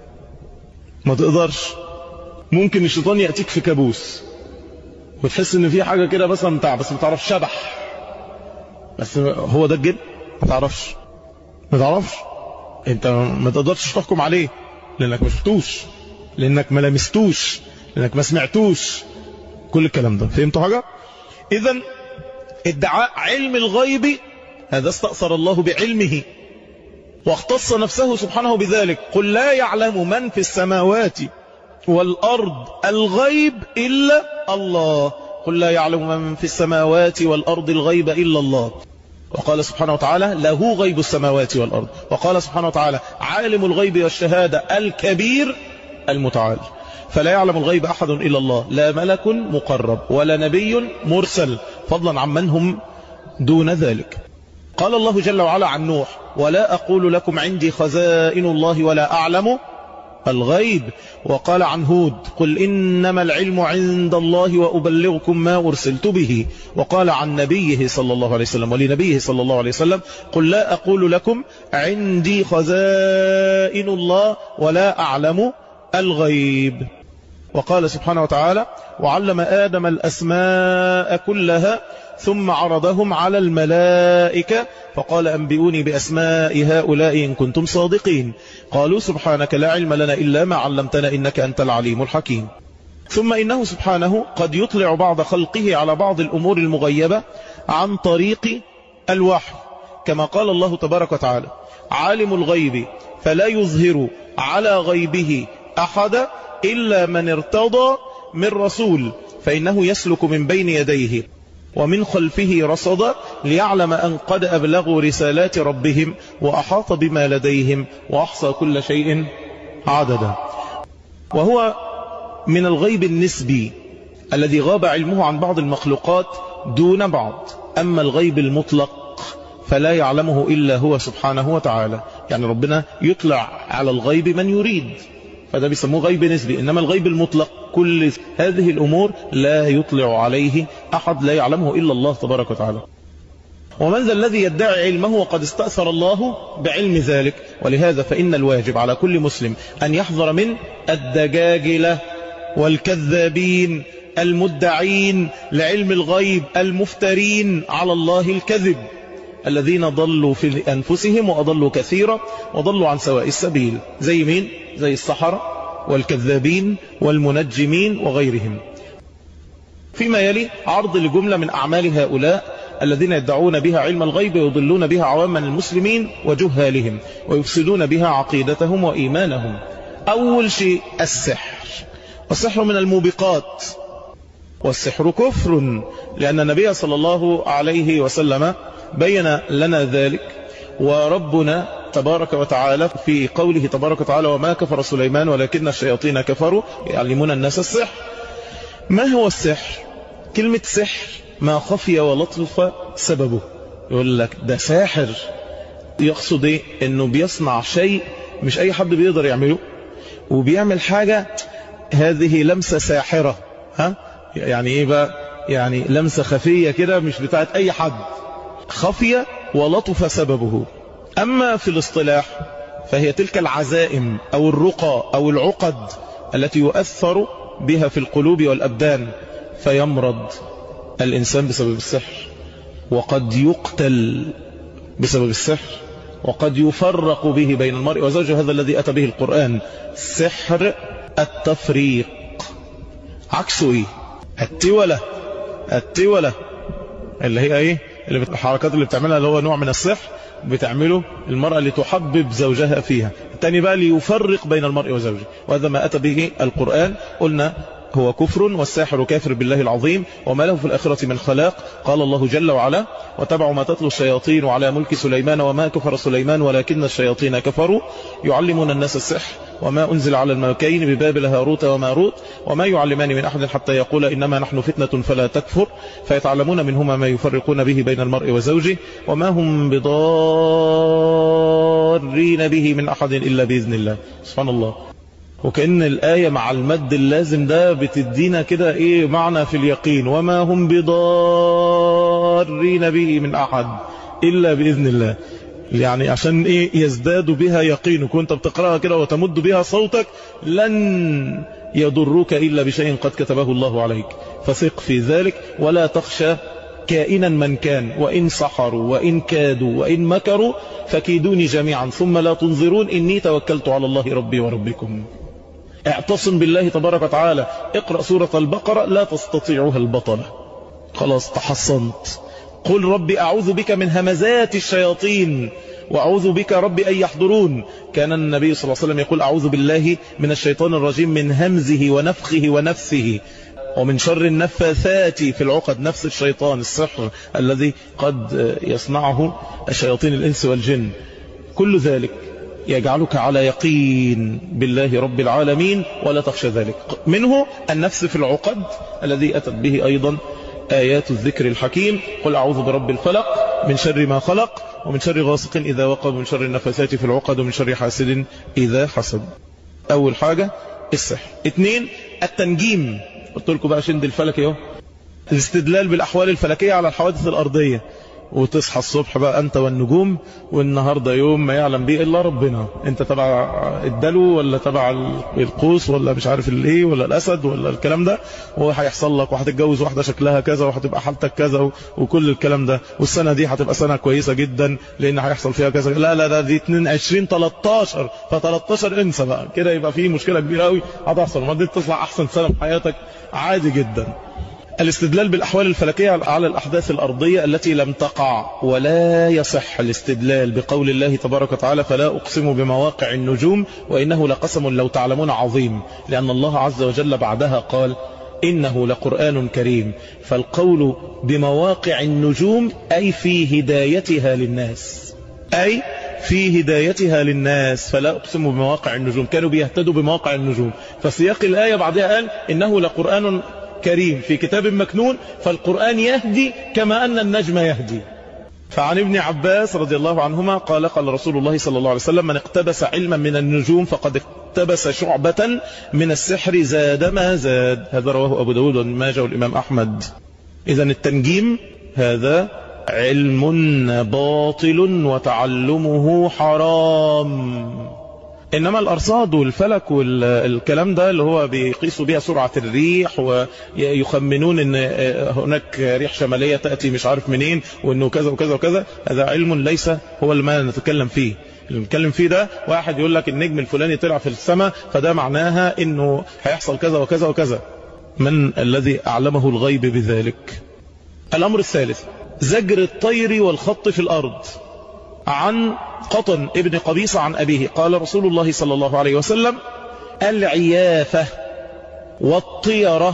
Speaker 1: ما تقدرش ممكن الشيطان يأتيك في كابوس وتحس ان في حاجة كده مثلا بتاع بس ما تعرفش شبح بس هو ده الجن ما تعرفش ما تعرفش انت ما تقدرش تحكم عليه لانك ما شفتوش لانك ما لمستوش لانك ما سمعتوش كل الكلام ده فهمتوا حاجة اذا ادعاء علم الغيب هذا استأثر الله بعلمه واختص نفسه سبحانه بذلك قل لا يعلم من في السماوات والأرض الغيب إلا الله قل لا يعلم من في السماوات والأرض الغيب إلا الله وقال سبحانه وتعالى له غيب السماوات والأرض وقال سبحانه وتعالى عالم الغيب والشهادة الكبير المتعال فلا يعلم الغيب أحد إلا الله لا ملك مقرب ولا نبي مرسل فضلا عمن هم دون ذلك قال الله جل وعلا عن نوح ولا أقول لكم عندي خزائن الله ولا أعلم الغيب وقال عن هود قل إنما العلم عند الله وأبلغكم ما أرسلت به وقال عن نبيه صلى الله عليه وسلم ولنبيه صلى الله عليه وسلم قل لا أقول لكم عندي خزائن الله ولا أعلم الغيب وقال سبحانه وتعالى وعلم آدم الأسماء كلها ثم عرضهم على الملائكة فقال أنبئوني بأسماء هؤلاء إن كنتم صادقين قالوا سبحانك لا علم لنا إلا ما علمتنا إنك أنت العليم الحكيم ثم إنه سبحانه قد يطلع بعض خلقه على بعض الأمور المغيبة عن طريق الوحي كما قال الله تبارك وتعالى عالم الغيب فلا يظهر على غيبه أحد إلا من ارتضى من رسول فإنه يسلك من بين يديه ومن خلفه رصدا ليعلم أن قد أبلغوا رسالات ربهم وأحاط بما لديهم وأحصى كل شيء عددا وهو من الغيب النسبي الذي غاب علمه عن بعض المخلوقات دون بعض أما الغيب المطلق فلا يعلمه إلا هو سبحانه وتعالى يعني ربنا يطلع على الغيب من يريد فده بيسموه غيب نسبي إنما الغيب المطلق كل هذه الأمور لا يطلع عليه أحد لا يعلمه إلا الله تبارك وتعالى ومن ذا الذي يدعي علمه وقد استأثر الله بعلم ذلك ولهذا فإن الواجب على كل مسلم أن يحذر من الدجاجلة والكذابين المدعين لعلم الغيب المفترين على الله الكذب الذين ضلوا في أنفسهم وأضلوا كثيرا وضلوا عن سواء السبيل زي مين؟ زي السحرة والكذابين والمنجمين وغيرهم فيما يلي عرض لجملة من أعمال هؤلاء الذين يدعون بها علم الغيب ويضلون بها عواما المسلمين وجهالهم ويفسدون بها عقيدتهم وإيمانهم أول شيء السحر والسحر من الموبقات والسحر كفر لأن النبي صلى الله عليه وسلم بين لنا ذلك وربنا تبارك وتعالى في قوله تبارك وتعالى وما كفر سليمان ولكن الشياطين كفروا يعلمون الناس السحر ما هو السحر كلمة سحر ما خفي ولطف سببه يقول لك ده ساحر يقصد ايه انه بيصنع شيء مش اي حد بيقدر يعمله وبيعمل حاجة هذه لمسة ساحرة ها يعني ايه بقى يعني لمسة خفية كده مش بتاعت اي حد خفي ولطف سببه أما في الاصطلاح فهي تلك العزائم أو الرقى أو العقد التي يؤثر بها في القلوب والأبدان فيمرض الإنسان بسبب السحر وقد يقتل بسبب السحر وقد يفرق به بين المرء وزوجه هذا الذي أتى به القرآن سحر التفريق عكسه إيه التولة التولة اللي هي إيه اللي الحركات اللي بتعملها اللي هو نوع من السحر بتعمله المرأة لتحبب زوجها فيها الثاني بقى ليفرق بين المرء وزوجه وهذا ما أتى به القرآن قلنا هو كفر والساحر كافر بالله العظيم وما له في الآخرة من خلاق قال الله جل وعلا وتبعوا ما تتلو الشياطين على ملك سليمان وما كفر سليمان ولكن الشياطين كفروا يعلمون الناس السحر وما أنزل على الملكين ببابل هاروت وماروت وما يعلمان من أحد حتى يقول إنما نحن فتنة فلا تكفر فيتعلمون منهما ما يفرقون به بين المرء وزوجه وما هم بضارين به من أحد إلا بإذن الله سبحان الله وكأن الآية مع المد اللازم ده بتدينا كده إيه معنى في اليقين وما هم بضارين به من أحد إلا بإذن الله يعني عشان إيه يزداد بها يقينك وانت بتقرأها كده وتمد بها صوتك لن يضرك إلا بشيء قد كتبه الله عليك فثق في ذلك ولا تخشى كائنا من كان وإن سحروا وإن كادوا وإن مكروا فكيدوني جميعا ثم لا تنظرون إني توكلت على الله ربي وربكم اعتصم بالله تبارك وتعالى اقرأ سورة البقرة لا تستطيعها البطلة خلاص تحصنت قل ربي أعوذ بك من همزات الشياطين وأعوذ بك ربي أن يحضرون كان النبي صلى الله عليه وسلم يقول أعوذ بالله من الشيطان الرجيم من همزه ونفخه ونفثه ومن شر النفاثات في العقد نفس الشيطان السحر الذي قد يصنعه الشياطين الإنس والجن كل ذلك يجعلك على يقين بالله رب العالمين ولا تخشى ذلك منه النفس في العقد الذي أتت به أيضا آيات الذكر الحكيم قل أعوذ برب الفلق من شر ما خلق ومن شر غاسق إذا وقب ومن شر النفسات في العقد ومن شر حاسد إذا حسد أول حاجة السحر اثنين التنجيم قلت لكم بقى شند الفلك اهو الاستدلال بالأحوال الفلكية على الحوادث الأرضية وتصحى الصبح بقى أنت والنجوم والنهاردة يوم ما يعلم به إلا ربنا أنت تبع الدلو ولا تبع القوس ولا مش عارف الايه ولا الأسد ولا الكلام ده وهيحصل لك وهتتجوز واحدة شكلها كذا وهتبقى حالتك كذا وكل الكلام ده والسنة دي هتبقى سنة كويسة جدا لأن هيحصل فيها كذا لا لا ده دي 22 13 ف 13 انسى بقى كده يبقى في مشكلة كبيرة قوي هتحصل ما دي تطلع أحسن سنة في حياتك عادي جدا الاستدلال بالأحوال الفلكية على الأحداث الأرضية التي لم تقع ولا يصح الاستدلال بقول الله تبارك وتعالى فلا أقسم بمواقع النجوم وإنه لقسم لو تعلمون عظيم لأن الله عز وجل بعدها قال إنه لقرآن كريم فالقول بمواقع النجوم أي في هدايتها للناس أي في هدايتها للناس فلا أقسم بمواقع النجوم كانوا بيهتدوا بمواقع النجوم فسياق الآية بعدها قال إنه لقرآن كريم في كتاب مكنون فالقرآن يهدي كما أن النجم يهدي فعن ابن عباس رضي الله عنهما قال قال رسول الله صلى الله عليه وسلم من اقتبس علما من النجوم فقد اقتبس شعبة من السحر زاد ما زاد هذا رواه أبو داود والماجة والإمام أحمد إذا التنجيم هذا علم باطل وتعلمه حرام إنما الأرصاد والفلك والكلام ده اللي هو بيقيسوا بيها سرعة الريح ويخمنون ان هناك ريح شمالية تأتي مش عارف منين وانه كذا وكذا وكذا هذا علم ليس هو اللي ما نتكلم فيه اللي نتكلم فيه ده واحد يقول لك النجم الفلاني طلع في السماء فده معناها انه هيحصل كذا وكذا وكذا من الذي أعلمه الغيب بذلك الأمر الثالث زجر الطير والخط في الأرض عن قطن ابن قبيصة عن أبيه قال رسول الله صلى الله عليه وسلم العيافة والطيرة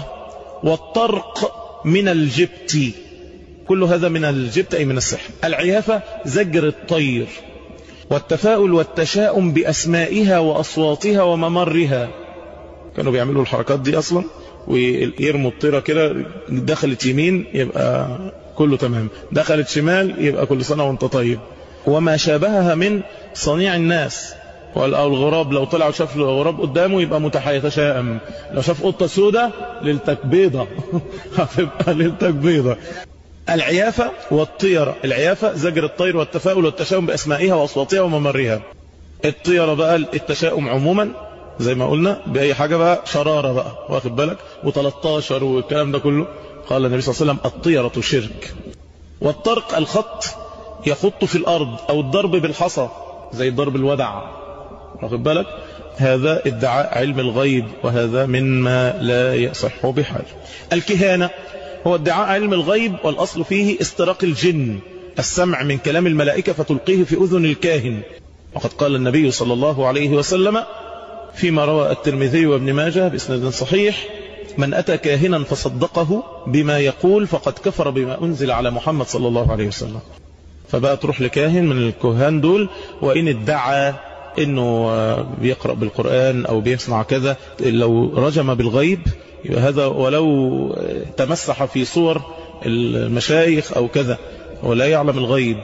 Speaker 1: والطرق من الجبت كل هذا من الجبت أي من السحر العيافة زجر الطير والتفاؤل والتشاؤم بأسمائها وأصواتها وممرها كانوا بيعملوا الحركات دي أصلا ويرموا الطيرة كده دخلت يمين يبقى كله تمام دخلت شمال يبقى كل سنة وانت طيب وما شابهها من صنيع الناس أو الغراب لو طلع وشاف الغراب قدامه يبقى متشائم لو شاف قطة سودة ليلتك بيضة هتبقى ليلتك بيضة العيافة والطيرة العيافة زجر الطير والتفاؤل والتشاؤم بأسمائها وأصواتها وممرها الطيرة بقى التشاؤم عموما زي ما قلنا بأي حاجة بقى شرارة بقى واخد بالك و13 والكلام ده كله قال النبي صلى الله عليه وسلم الطيرة شرك والطرق الخط يخط في الأرض أو الضرب بالحصى زي ضرب الودع واخد بالك هذا ادعاء علم الغيب وهذا مما لا يصح بحال الكهانة هو ادعاء علم الغيب والأصل فيه استراق الجن السمع من كلام الملائكة فتلقيه في أذن الكاهن وقد قال النبي صلى الله عليه وسلم فيما روى الترمذي وابن ماجه بإسناد صحيح من أتى كاهنا فصدقه بما يقول فقد كفر بما أنزل على محمد صلى الله عليه وسلم فبقى تروح لكاهن من الكهان دول وإن ادعى انه بيقرأ بالقرآن او بيصنع كذا لو رجم بالغيب يبقى هذا ولو تمسح في صور المشايخ او كذا ولا يعلم الغيب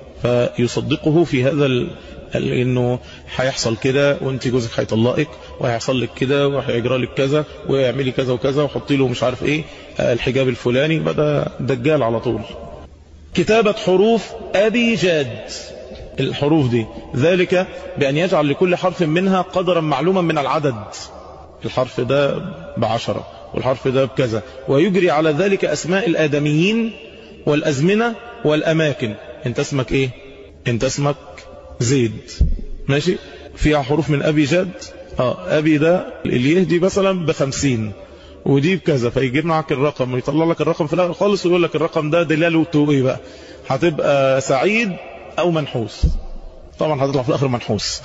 Speaker 1: فيصدقه في هذا انه هيحصل كده وانت جوزك هيطلقك وهيحصل لك كده وهيجرى لك كذا ويعملي كذا وكذا وحطي له مش عارف ايه الحجاب الفلاني بدا دجال على طول كتابة حروف أبي جاد الحروف دي ذلك بأن يجعل لكل حرف منها قدرا معلوما من العدد الحرف ده بعشرة والحرف ده بكذا ويجري على ذلك أسماء الآدميين والأزمنة والأماكن انت اسمك ايه انت اسمك زيد ماشي فيها حروف من أبي جاد اه أبي ده اللي يهدي مثلا بخمسين ودي بكذا فيجيب معك الرقم ويطلع لك الرقم في الاخر خالص ويقول لك الرقم ده دلاله ايه بقى هتبقى سعيد او منحوس طبعا هتطلع في الاخر منحوس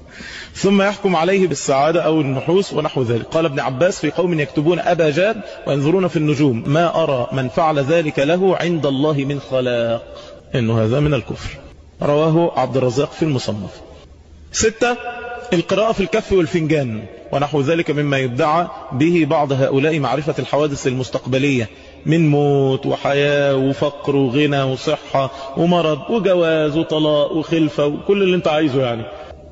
Speaker 1: ثم يحكم عليه بالسعادة أو النحوس ونحو ذلك قال ابن عباس في قوم يكتبون أبا جاد وينظرون في النجوم ما أرى من فعل ذلك له عند الله من خلاق إنه هذا من الكفر رواه عبد الرزاق في المصنف ستة القراءة في الكف والفنجان ونحو ذلك مما يدعى به بعض هؤلاء معرفة الحوادث المستقبلية من موت وحياة وفقر وغنى وصحة ومرض وجواز وطلاق وخلفة وكل اللي انت عايزه يعني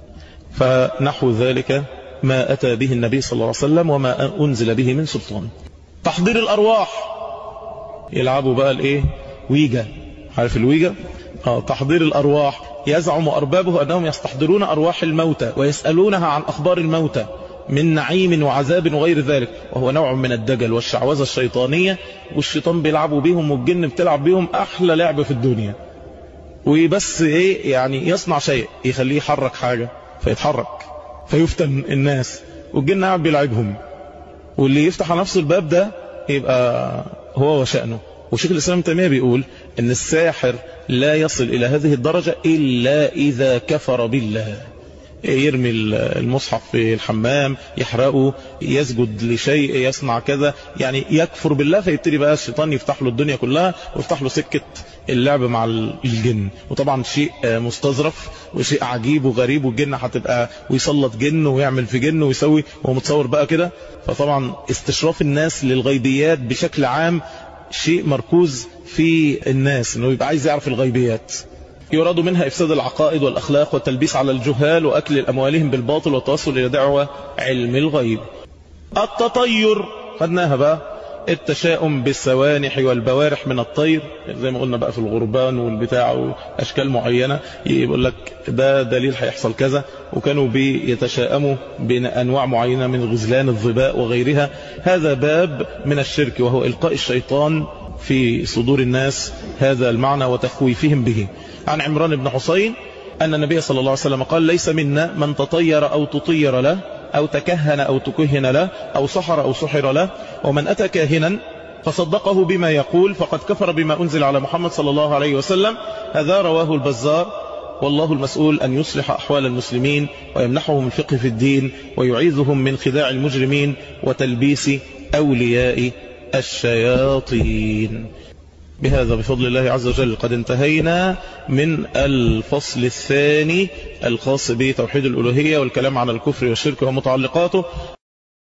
Speaker 1: فنحو ذلك ما أتى به النبي صلى الله عليه وسلم وما أنزل به من سلطان تحضير الأرواح يلعبوا بقى الايه ويجا عارف الويجا آه تحضير الأرواح يزعم أربابه أنهم يستحضرون أرواح الموتى ويسألونها عن أخبار الموتى من نعيم وعذاب وغير ذلك وهو نوع من الدجل والشعوذة الشيطانية والشيطان بيلعبوا بيهم والجن بتلعب بيهم أحلى لعبة في الدنيا وبس إيه يعني يصنع شيء يخليه يحرك حاجة فيتحرك فيفتن الناس والجن قاعد بيلعبهم واللي يفتح على نفسه الباب ده يبقى هو وشأنه وشيخ الإسلام تيمية بيقول أن الساحر لا يصل إلى هذه الدرجة إلا إذا كفر بالله يرمي المصحف في الحمام يحرقه يسجد لشيء يصنع كذا يعني يكفر بالله فيبتدي بقى الشيطان يفتح له الدنيا كلها ويفتح له سكة اللعب مع الجن وطبعا شيء مستظرف وشيء عجيب وغريب والجن هتبقى ويسلط جن ويعمل في جن ويسوي وهو متصور بقى كده فطبعا استشراف الناس للغيبيات بشكل عام شيء مركوز في الناس انه يبقى عايز يعرف الغيبيات يراد منها إفساد العقائد والأخلاق والتلبيس على الجهال وأكل أموالهم بالباطل والتوصل إلى دعوة علم الغيب التطير خدناها بقى التشاؤم بالسوانح والبوارح من الطير زي ما قلنا بقى في الغربان والبتاع وأشكال معينة يقول لك ده دليل هيحصل كذا وكانوا بيتشاءموا بأنواع معينة من غزلان الظباء وغيرها هذا باب من الشرك وهو إلقاء الشيطان في صدور الناس هذا المعنى وتخويفهم به عن عمران بن حسين أن النبي صلى الله عليه وسلم قال ليس منا من تطير أو تطير له أو تكهن أو تكهن له أو سحر أو سحر له ومن أتى كاهنا فصدقه بما يقول فقد كفر بما أنزل على محمد صلى الله عليه وسلم هذا رواه البزار والله المسؤول أن يصلح أحوال المسلمين ويمنحهم الفقه في الدين ويعيذهم من خداع المجرمين وتلبيس أولياء الشياطين بهذا بفضل الله عز وجل قد انتهينا من الفصل الثاني الخاص بتوحيد الألوهية والكلام عن الكفر والشرك ومتعلقاته